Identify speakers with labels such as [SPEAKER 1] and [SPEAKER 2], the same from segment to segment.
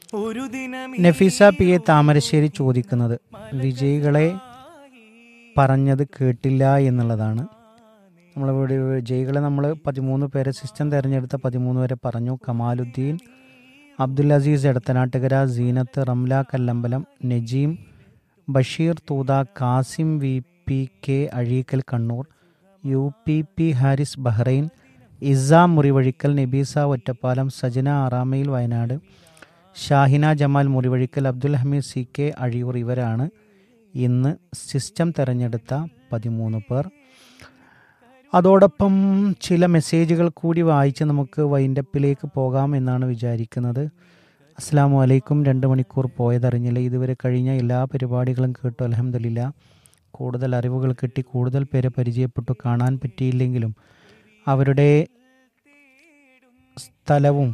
[SPEAKER 1] ഒരു ദിനം
[SPEAKER 2] Nafeesa P A Thamarassery ചോദിക്കുന്നത് വിജയികളെ പറഞ്ഞത് കേട്ടില്ല എന്നുള്ളതാണ് നമ്മളിവിടെ വിജയികളെ നമ്മൾ പതിമൂന്ന് പേരെ സിസ്റ്റം തിരഞ്ഞെടുത്ത പതിമൂന്ന് പേരെ പറഞ്ഞു Kamaluddin Abdul Aziz Edathanattukara Seenath Ramla Kallambalam Najeem Basheer Thootha Kasim V P K Azhikkal Kannur U P P Haris Bahrain Isa Murivazhikkal Nabeesa Ottapalam Sajana ആറാമയിൽ വയനാട് ഷാഹിന ജമാൽ മുറിവഴിക്കൽ അബ്ദുൽ ഹമീദ് സി കെ അഴിയൂർ ഇവരാണ് ഇന്ന് സിസ്റ്റം തിരഞ്ഞെടുത്ത പതിമൂന്ന് പേർ അതോടൊപ്പം ചില മെസ്സേജുകൾ കൂടി വായിച്ച് നമുക്ക് വൈൻഡപ്പിലേക്ക് പോകാം എന്നാണ് വിചാരിക്കുന്നത് അസ്സാം വലൈക്കും രണ്ട് മണിക്കൂർ പോയതറിഞ്ഞില്ല ഇതുവരെ കഴിഞ്ഞ എല്ലാ പരിപാടികളും കേട്ടു അലഹമില്ല കൂടുതൽ അറിവുകൾ കിട്ടി കൂടുതൽ പേരെ പരിചയപ്പെട്ടു കാണാൻ പറ്റിയില്ലെങ്കിലും അവരുടെ സ്ഥലവും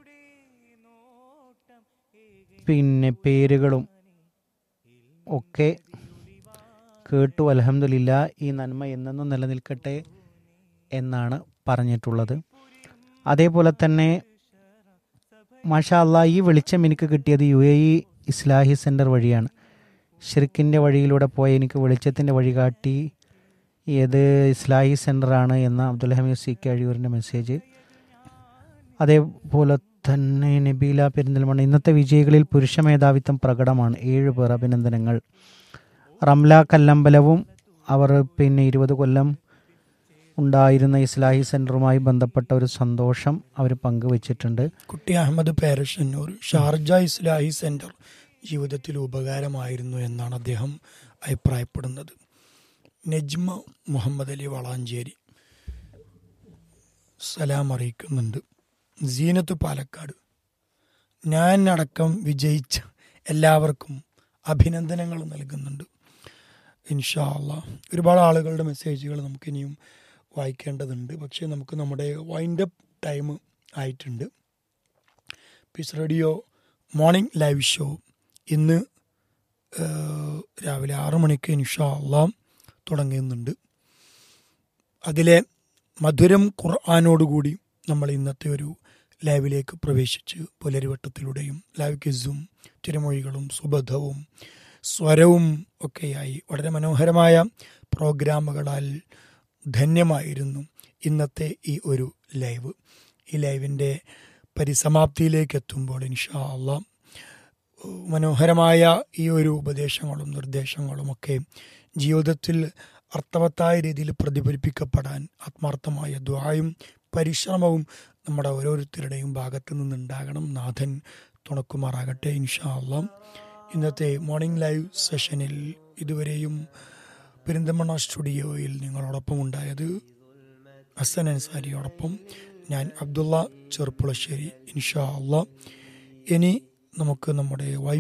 [SPEAKER 2] പിന്നെ പേരുകളും ഒക്കെ കേട്ടു അലഹമില്ല ഈ നന്മ എന്നെന്നും നിലനിൽക്കട്ടെ എന്നാണ് പറഞ്ഞിട്ടുള്ളത് അതേപോലെ തന്നെ മാഷാ അല്ലാ ഈ വെളിച്ചം എനിക്ക് കിട്ടിയത് U A E Islahi centre വഴിയാണ് ഷിർക്കിൻ്റെ വഴിയിലൂടെ പോയ എനിക്ക് വെളിച്ചത്തിൻ്റെ വഴി കാട്ടി ഏത് ഇസ്ലാഹി സെൻ്ററാണ് എന്ന അബ്ദുൽ ഹമീദ് സി കെ അഴിയൂരിൻ്റെ മെസ്സേജ് അതേപോലെ തന്നെ നബീല പെരിന്തൽമണ്ണ ഇന്നത്തെ വിജയികളിൽ പുരുഷ മേധാവിത്വം പ്രകടമാണ് ഏഴ് പേർ അഭിനന്ദനങ്ങൾ റംല കല്ലമ്പലവും അവർ പിന്നെ ഇരുപത് കൊല്ലം ഉണ്ടായിരുന്ന ഇസ്ലാഹി സെൻറ്ററുമായി ബന്ധപ്പെട്ട ഒരു സന്തോഷം അവർ പങ്കുവച്ചിട്ടുണ്ട്
[SPEAKER 3] കുട്ടി അഹമ്മദ് പേരഷന്നൂർ ഷാർജ ഇസ്ലാഹി സെന്റർ ജീവിതത്തിൽ ഉപകാരമായിരുന്നു എന്നാണ് അദ്ദേഹം അഭിപ്രായപ്പെടുന്നത് നജ്മ മുഹമ്മദ് അലി വളാഞ്ചേരി സലാം അറിയിക്കുന്നുണ്ട് സീനത്ത് പാലക്കാട് ഞാൻ അടക്കം വിജയിച്ച എല്ലാവർക്കും അഭിനന്ദനങ്ങൾ നൽകുന്നുണ്ട് ഇൻഷാ അള്ളാ ഒരുപാട് ആളുകളുടെ മെസ്സേജുകൾ നമുക്കിനിയും വായിക്കേണ്ടതുണ്ട് പക്ഷേ നമുക്ക് നമ്മുടെ വൈൻഡ് അപ്പ് ടൈം ആയിട്ടുണ്ട് peace radio morning live show ഇന്ന് ഏഹ്, രാവിലെ ആറു മണിക്ക് ഇൻഷാ അള്ളാം തുടങ്ങുന്നുണ്ട് അതിലെ മധുരം ഖുർആാനോടുകൂടി നമ്മൾ ഇന്നത്തെ ഒരു ലൈവിലേക്ക് പ്രവേശിച്ച് പുലരിവട്ടത്തിലൂടെയും ലൈവ് കിസും തിരുമൊഴികളും സുബധവും സ്വരവും ഒക്കെയായി വളരെ മനോഹരമായ പ്രോഗ്രാമുകളാൽ ധന്യമായിരുന്നു ഇന്നത്തെ ഈ ഒരു ലൈവ് ഈ ലൈവിൻ്റെ പരിസമാപ്തിയിലേക്ക് എത്തുമ്പോൾ ഇൻഷാ അള്ളാം മനോഹരമായ ഈ ഒരു ഉപദേശങ്ങളും നിർദ്ദേശങ്ങളും ഒക്കെ ജീവിതത്തിൽ അർത്ഥവത്തായ രീതിയിൽ പ്രതിഫലിപ്പിക്കപ്പെടാൻ ആത്മാർത്ഥമായ ദ്വായും പരിശ്രമവും നമ്മുടെ ഓരോരുത്തരുടെയും ഭാഗത്തു നിന്നുണ്ടാകണം നാഥൻ തുണക്കുമാറാകട്ടെ ഇൻഷാ അള്ളാം ഇന്നത്തെ മോർണിംഗ് ലൈവ് സെഷനിൽ ഇതുവരെയും പെരിന്തമണ്ണ സ്റ്റുഡിയോയിൽ നിങ്ങളോടൊപ്പം ഉണ്ടായത് ഹസൻ അൻസാരിയോടൊപ്പം ഞാൻ അബ്ദുള്ള ചെറുപ്പുളശ്ശേരി ഇൻഷാ അള്ളാ ഇനി നമുക്ക് നമ്മുടെ വൈ